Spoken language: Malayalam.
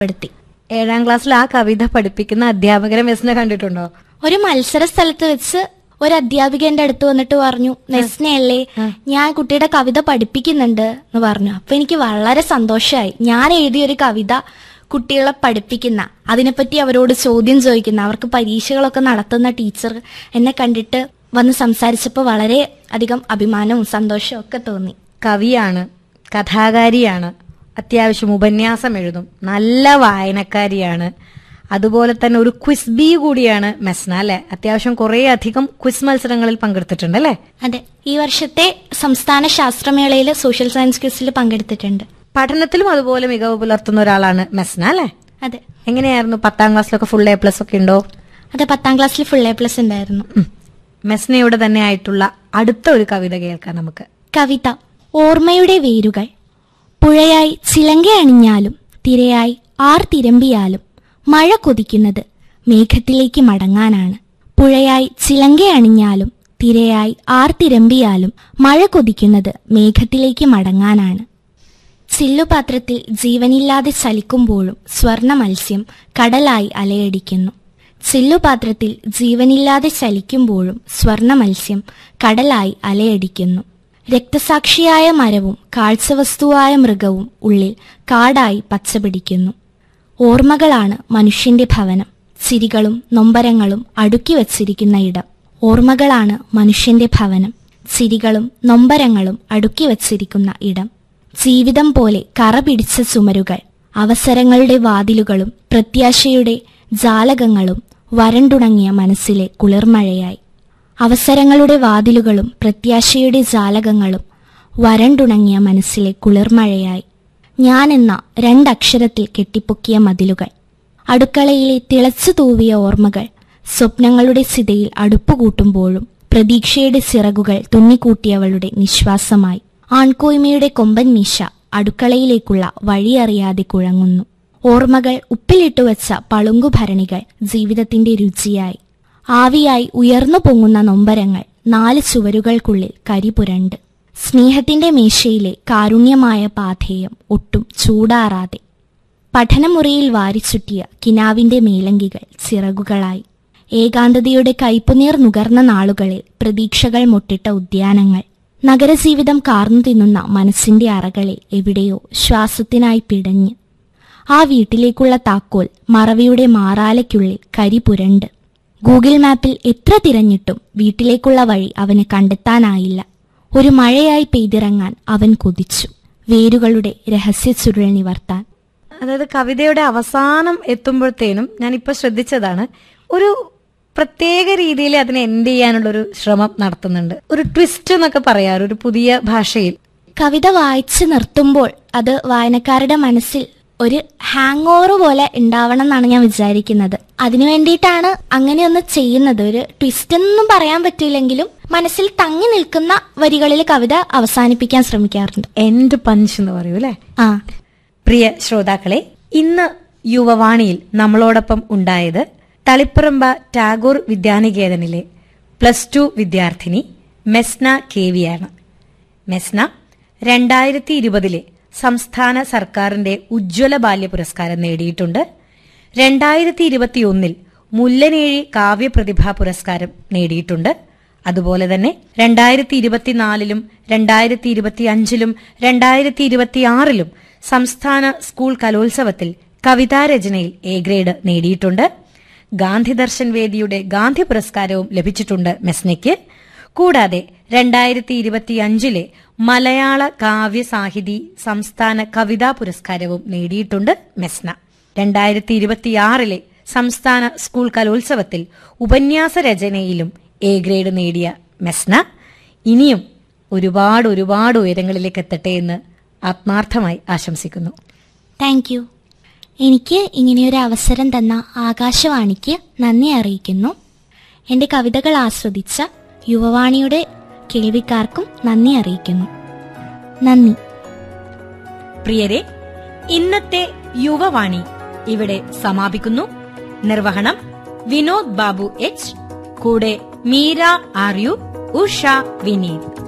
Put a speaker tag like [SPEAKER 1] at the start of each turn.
[SPEAKER 1] പെടുത്തി
[SPEAKER 2] ഏഴാം ക്ലാസ്സിൽ ആ കവിത പഠിപ്പിക്കുന്ന അധ്യാപകരെ മെസ്സിനെ കണ്ടിട്ടുണ്ടോ
[SPEAKER 1] ഒരു മത്സര സ്ഥലത്ത് വെച്ച് ഒരു അധ്യാപിക എന്റെ അടുത്ത് വന്നിട്ട് പറഞ്ഞു നെസ്നയല്ലേ ഞാൻ കുട്ടിയുടെ കവിത പഠിപ്പിക്കുന്നുണ്ട് എന്ന് പറഞ്ഞു അപ്പൊ എനിക്ക് വളരെ സന്തോഷമായി ഞാൻ എഴുതിയ ഒരു കവിത കുട്ടികളെ പഠിപ്പിക്കുന്ന അതിനെപ്പറ്റി അവരോട് ചോദ്യം ചോദിക്കുന്ന അവർക്ക് പരീക്ഷകളൊക്കെ നടത്തുന്ന ടീച്ചർ എന്നെ കണ്ടിട്ട് വന്ന് സംസാരിച്ചപ്പോൾ വളരെ അധികം അഭിമാനവും സന്തോഷവും ഒക്കെ തോന്നി
[SPEAKER 2] കവിയാണ് കഥാകാരിയാണ് അത്യാവശ്യം ഉപന്യാസം എഴുതും നല്ല വായനക്കാരിയാണ് അതുപോലെ തന്നെ ഒരു ക്വിസ് ബി കൂടിയാണ് മെസ്ന അല്ലെ അത്യാവശ്യം കുറെ അധികം ക്വിസ് മത്സരങ്ങളിൽ പങ്കെടുത്തിട്ടുണ്ട് അല്ലേ
[SPEAKER 1] അതെ ഈ വർഷത്തെ സംസ്ഥാന ശാസ്ത്രമേളയിൽ സോഷ്യൽ സയൻസ് ക്വിസിൽ പങ്കെടുത്തിട്ടുണ്ട്
[SPEAKER 2] പഠനത്തിലും അതുപോലെ മികവ് പുലർത്തുന്ന ഒരാളാണ് മെസ്ന അല്ലെ
[SPEAKER 1] അതെ
[SPEAKER 2] എങ്ങനെയായിരുന്നു പത്താം ക്ലാസ്സിലൊക്കെ ഫുൾ എ പ്ലസ് ഒക്കെ ഉണ്ടോ
[SPEAKER 1] അതെ പത്താം ക്ലാസ്സിൽ ഫുൾ എ പ്ലസ് ഉണ്ടായിരുന്നു
[SPEAKER 2] ഉം. മെസ്നയുടെ തന്നെ ആയിട്ടുള്ള അടുത്ത ഒരു കവിത കേൾക്കാം നമുക്ക്
[SPEAKER 1] കവിത ഓർമ്മയുടെ വേരുകൾ പുഴയായി ചിലങ്ക അണിഞ്ഞാലും തിരയായി ആർ തിരമ്പിയാലും മഴ കൊതിക്കുന്നത് മേഘത്തിലേക്ക് മടങ്ങാനാണ് പുഴയായി ചിലങ്ക അണിഞ്ഞാലും തിരയായി ആർ തിരമ്പിയാലും മഴ കൊതിക്കുന്നത് മേഘത്തിലേക്ക് മടങ്ങാനാണ് ചില്ലുപാത്രത്തിൽ ജീവനില്ലാതെ ചലിക്കുമ്പോഴും സ്വർണ മത്സ്യം കടലായി അലയടിക്കുന്നു ചില്ലുപാത്രത്തിൽ ജീവനില്ലാതെ ചലിക്കുമ്പോഴും സ്വർണ മത്സ്യം കടലായി അലയടിക്കുന്നു രക്തസാക്ഷിയായ മരവും കാഴ്ചവസ്തുവായ മൃഗവും ഉള്ളിൽ കാടായി പച്ചപിടിക്കുന്നു ഓർമ്മകളാണ് മനുഷ്യന്റെ ഭവനം ചിരികളും നൊമ്പരങ്ങളും അടുക്കി വച്ചിരിക്കുന്ന ഇടം ഓർമ്മകളാണ് മനുഷ്യന്റെ ഭവനം ചിരികളും നൊമ്പരങ്ങളും അടുക്കി വച്ചിരിക്കുന്ന ഇടം ജീവിതം പോലെ കറ പിടിച്ച ചുമരുകൾ അവസരങ്ങളുടെ വാതിലുകളും പ്രത്യാശയുടെ ജാലകങ്ങളും വരണ്ടുണങ്ങിയ മനസ്സിലെ കുളിർമഴയായി അവസരങ്ങളുടെ വാതിലുകളും പ്രത്യാശയുടെ ജാലകങ്ങളും വരണ്ടുണങ്ങിയ മനസ്സിലെ കുളിർമഴയായി ഞാൻ എന്ന രണ്ടക്ഷരത്തിൽ കെട്ടിപ്പൊക്കിയ മതിലുകൾ അടുക്കളയിലെ തിളച്ചു തൂവിയ ഓർമ്മകൾ സ്വപ്നങ്ങളുടെ സിതയിൽ അടുപ്പുകൂട്ടുമ്പോഴും പ്രതീക്ഷയുടെ ചിറകുകൾ തുന്നിക്കൂട്ടിയവളുടെ നിശ്വാസമായി ആൺകോയ്മയുടെ കൊമ്പൻ മീശ അടുക്കളയിലേക്കുള്ള വഴിയറിയാതെ കുഴങ്ങുന്നു ഓർമ്മകൾ ഉപ്പിലിട്ടുവച്ച പളുങ്കുഭരണികൾ ജീവിതത്തിന്റെ രുചിയായി ആവിയായി ഉയർന്നു പൊങ്ങുന്ന നൊമ്പരങ്ങൾ നാല് ചുവരുകൾക്കുള്ളിൽ കരിപുരണ്ട് സ്നേഹത്തിന്റെ മേശയിലെ കാരുണ്യമായ പാഥേയം ഒട്ടും ചൂടാറാതെ പഠനമുറിയിൽ വാരിച്ചുറ്റിയ കിനാവിന്റെ മേലങ്കികൾ ചിറകുകളായി ഏകാന്തതയുടെ കൈപ്പുനീർ നുകർന്ന നാളുകളിൽ പ്രതീക്ഷകൾ മുട്ടിട്ട ഉദ്യാനങ്ങൾ നഗരജീവിതം കാർന്നു തിന്നുന്ന മനസ്സിന്റെ അറകളിൽ എവിടെയോ ശ്വാസത്തിനായി പിടഞ്ഞ് ആ വീട്ടിലേക്കുള്ള താക്കോൽ മറവിയുടെ മാറാലയ്ക്കുള്ളിൽ കരി പുരണ്ട് ഗൂഗിൾ മാപ്പിൽ എത്ര തിരഞ്ഞിട്ടും വീട്ടിലേക്കുള്ള വഴി അവന് കണ്ടെത്താനായില്ല ഒരു മഴയായി പെയ്തിറങ്ങാൻ അവൻ കൊതിച്ചു വേരുകളുടെ രഹസ്യ ചുരുൾ നിവർത്താൻ
[SPEAKER 2] അതായത് കവിതയുടെ അവസാനം എത്തുമ്പോഴത്തേനും ഞാനിപ്പോ ശ്രദ്ധിച്ചതാണ് ഒരു പ്രത്യേക രീതിയിൽ അതിനെ എൻഡ് ചെയ്യാനുള്ള ഒരു ശ്രമം നടത്തുന്നുണ്ട് ഒരു ട്വിസ്റ്റ് എന്നൊക്കെ പറയാറ് ഒരു പുതിയ ഭാഷയിൽ
[SPEAKER 1] കവിത വായിച്ചു നിർത്തുമ്പോൾ അത് വായനക്കാരുടെ മനസ്സിൽ ഒരു ഹാങ് ഓവർ പോലെ ഉണ്ടാവണം എന്നാണ് ഞാൻ വിചാരിക്കുന്നത് അതിനു വേണ്ടിയിട്ടാണ് അങ്ങനെയൊന്ന് ചെയ്യുന്നത് ഒരു ട്വിസ്റ്റ് ഒന്നും പറയാൻ പറ്റില്ലെങ്കിലും മനസ്സിൽ തങ്ങി നിൽക്കുന്ന വരികളിൽ കവിത അവസാനിപ്പിക്കാൻ ശ്രമിക്കാറുണ്ട്
[SPEAKER 2] എൻഡ് പഞ്ച് എന്ന് പറയൂ അല്ലെ
[SPEAKER 1] ആ
[SPEAKER 2] പ്രിയ ശ്രോതാക്കളെ ഇന്ന് യുവവാണിയിൽ നമ്മളോടൊപ്പം ഉണ്ടായത് തളിപ്പറമ്പ ടാഗോർ വിദ്യാനികേതനിലെ പ്ലസ് ടു വിദ്യാർത്ഥിനി മെസ്ന കെ വിയാണ് മെസ്ന രണ്ടായിരത്തി ഇരുപതിലെ സംസ്ഥാന സർക്കാരിന്റെ ഉജ്ജ്വല ബാല്യ പുരസ്കാരം നേടിയിട്ടുണ്ട് രണ്ടായിരത്തി ഇരുപത്തിയൊന്നിൽ മുല്ലനേഴി കാവ്യപ്രതിഭാ പുരസ്കാരം നേടിയിട്ടുണ്ട് അതുപോലെ തന്നെ രണ്ടായിരത്തി ഇരുപത്തിനാലിലും രണ്ടായിരത്തി ഇരുപത്തി അഞ്ചിലും രണ്ടായിരത്തി ഇരുപത്തിയാറിലും സംസ്ഥാന സ്കൂൾ കലോത്സവത്തിൽ കവിതാരചനയിൽ എ ഗ്രേഡ് നേടിയിട്ടുണ്ട് ഗാന്ധി ദർശൻ വേദിയുടെ ഗാന്ധി പുരസ്കാരവും ലഭിച്ചിട്ടുണ്ട് മെസ്നയ്ക്ക് കൂടാതെ രണ്ടായിരത്തി ഇരുപത്തിയഞ്ചിലെ മലയാള കാവ്യ സാഹിതി സംസ്ഥാന കവിതാ പുരസ്കാരവും നേടിയിട്ടുണ്ട് മെസ്ന രണ്ടായിരത്തി ഇരുപത്തിയാറിലെ സംസ്ഥാന സ്കൂൾ കലോത്സവത്തിൽ ഉപന്യാസ രചനയിലും എ ഗ്രേഡ് നേടിയ മെസ്ന ഇനിയും ഒരുപാട് ഒരുപാട് ഉയരങ്ങളിലേക്ക് എത്തട്ടെ എന്ന് ആത്മാർത്ഥമായി ആശംസിക്കുന്നു
[SPEAKER 1] താങ്ക് യു എനിക്ക് ഇങ്ങനെയൊരു അവസരം തന്ന ആകാശവാണിക്ക് നന്ദി അറിയിക്കുന്നു എൻ്റെ കവിതകൾ ആസ്വദിച്ച യുവവാണിയുടെ കേൾവിക്കാർക്കും നന്ദി അറിയിക്കുന്നു നന്ദി
[SPEAKER 2] പ്രിയരെ ഇന്നത്തെ യുവവാണി ഇവിടെ സമാപിക്കുന്നു നിർവഹണം വിനോദ് ബാബു എച്ച് കൂടെ മീര ആർ യു ഉഷ വിനീത്